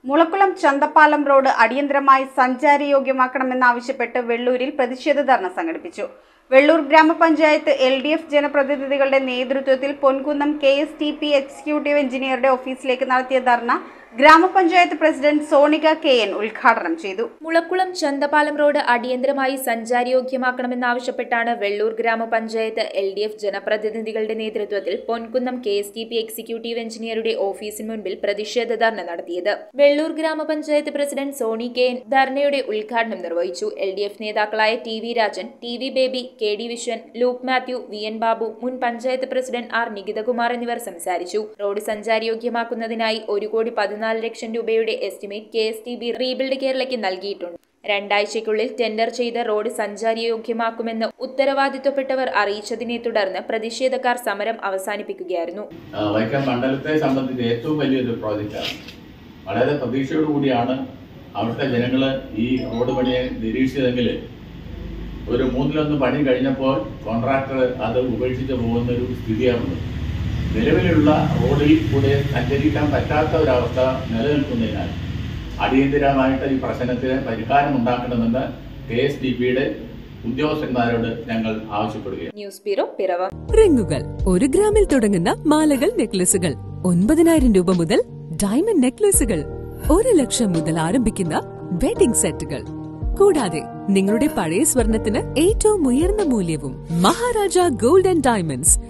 Mulakkulam ചന്തപ്പാലം road അടിയന്തരമായി സഞ്ചാരയോഗ്യമാക്കണമെന്നാവശ്യപ്പെട്ട് വെള്ളൂരിൽ പ്രതിഷേധ ധർണ സംഘടിപ്പിച്ചു വെള്ളൂർ ഗ്രാമപഞ്ചായത്ത് എൽ ഡി എഫ് ജനപ്രതിനിധികളുടെ നേതൃത്വത്തിൽ Ponkunnam K S T P executive എഞ്ചിനീയറുടെ ഓഫീസിലേക്ക് നടത്തിയ ധർണ ഗ്രാമപഞ്ചായത്ത് പ്രസിഡന്റ് സോണിക കെ എൻ ഉദ്ഘാടനം ചെയ്തു മുളക്കുളം ചന്തപാലം റോഡ് അടിയന്തരമായി സഞ്ചാരയോഗ്യമാക്കണമെന്നാവശ്യപ്പെട്ടാണ് വെള്ളൂർ ഗ്രാമപഞ്ചായത്ത് എൽ ഡി എഫ് ജനപ്രതിനിധികളുടെ നേതൃത്വത്തിൽ Ponkunnam K S T P executive എഞ്ചിനീയറുടെ ഓഫീസിന് മുൻപിൽ പ്രതിഷേധ ധർണ നടത്തിയത് വെള്ളൂർ ഗ്രാമപഞ്ചായത്ത് പ്രസിഡന്റ് സോണി കെ എൻ ധർണയുടെ ഉദ്ഘാടനം നിർവഹിച്ചു എൽ ഡി എഫ് നേതാക്കളായ T V Rajan T V Baby K D Viswan Luke Mathew V N Babu മുൻ പഞ്ചായത്ത് പ്രസിഡന്റ് ആർ നികിതകുമാർ എന്നിവർ സംസാരിച്ചു റോഡ് സഞ്ചാരയോഗ്യമാക്കുന്നതിനായി ഒരു കോടി പതിനാല് ലക്ഷം രൂപയുടെ estimate K S T B rebuild കേരളയ്ക്ക് നൽകിയിട്ടുണ്ട് രണ്ടാഴ്ചയ്ക്കുള്ളിൽ ടെൻഡർ ചെയ്ത് റോഡ് സഞ്ചാരയോഗ്യമാക്കുമെന്ന് ഉത്തരവാദിത്വപ്പെട്ടവർ അറിയിച്ചതിനെ തുടർന്ന് പ്രതിഷേധക്കാർ സമരം അവസാനിപ്പിക്കുകയായിരുന്നു ആ, വൈക്കം മണ്ഡലത്തെ സംബന്ധിച്ച് ഏറ്റവും വലിയൊരു പ്രോജക്റ്റാണ് വളരെ പ്രതീക്ഷയോടുകൂടിയാണ് അവിടുത്തെ ജനങ്ങൾ ഈ റോഡ് പണിയെ നിരീക്ഷിച്ചതെങ്കിൽ ഒരു മൂന്നിലൊന്ന് പണി കഴിഞ്ഞപ്പോൾ കോൺട്രാക്ടർ അത് ഉപേക്ഷിച്ച് പോകുന്ന ഒരു സ്ഥിതിയാണുള്ളത് നിലവിലുള്ള റോഡിൽ കൂടെ സഞ്ചരിക്കാൻ പറ്റാത്ത ഒരവസ്ഥ നിലനിൽക്കുന്നതിനാൽ അടിയന്തിരമായിട്ട് ഈ പ്രശ്നത്തിന് പരിഹാരം ഉണ്ടാക്കണമെന്ന് കെ എസ് ഡി പിയുടെ ഉദ്യോഗസ്ഥന്മാരോട് ഞങ്ങൾ ആവശ്യപ്പെടുകയാണ് ന്യൂസ് ബ്യൂറോ പിറവം റിങ്ങുകൾ ഒരു ഗ്രാമിൽ തുടങ്ങുന്ന മാലകൾ നെക്ലസുകൾ ഒൻപതിനായിരം രൂപ മുതൽ ഡയമണ്ട് നെക്ലസുകൾ ഒരു ലക്ഷം മുതൽ ആരംഭിക്കുന്ന വെഡിംഗ് സെറ്റുകൾ കൂടാതെ നിങ്ങളുടെ പഴയ സ്വർണത്തിന് ഏറ്റവും ഉയർന്ന മൂല്യവും മഹാരാജ ഗോൾഡ് ആൻഡ് ഡയമണ്ട്സ്